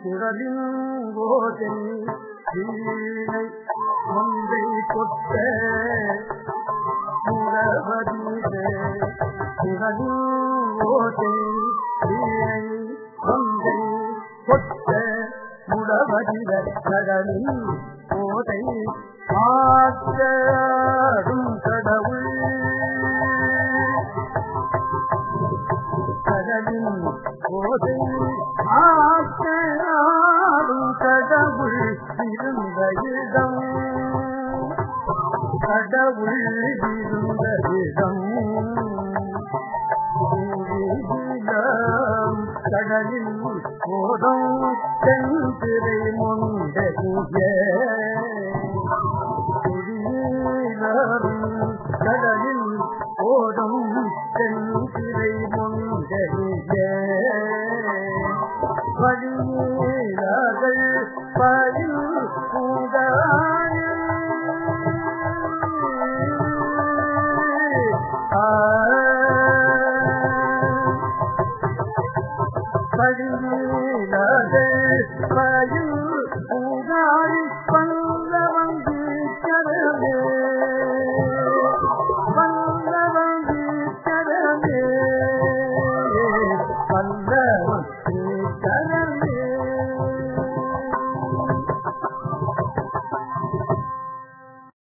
குரலின் ஓதை வீணை ஒன்றை கொட்ட முரவதீத குரலின் ஓதை வீணை ஒன்றை கொட்ட முடவதில கடலில் ஓதை ஆற்றும் கடவுள் கடலின் ஓதை ஆற்றும் கடவுள் இருந்த இடம் கடவுள் இருந்த இடம் ஊரிலம் கடலில் ஓதம் தென்திரை முண்டகிய குடியீரம் கடலில் ஓதம் தென்திரை முண்டகிய வழியீரர்கள் பயில் படிவீரர்கள் பயில்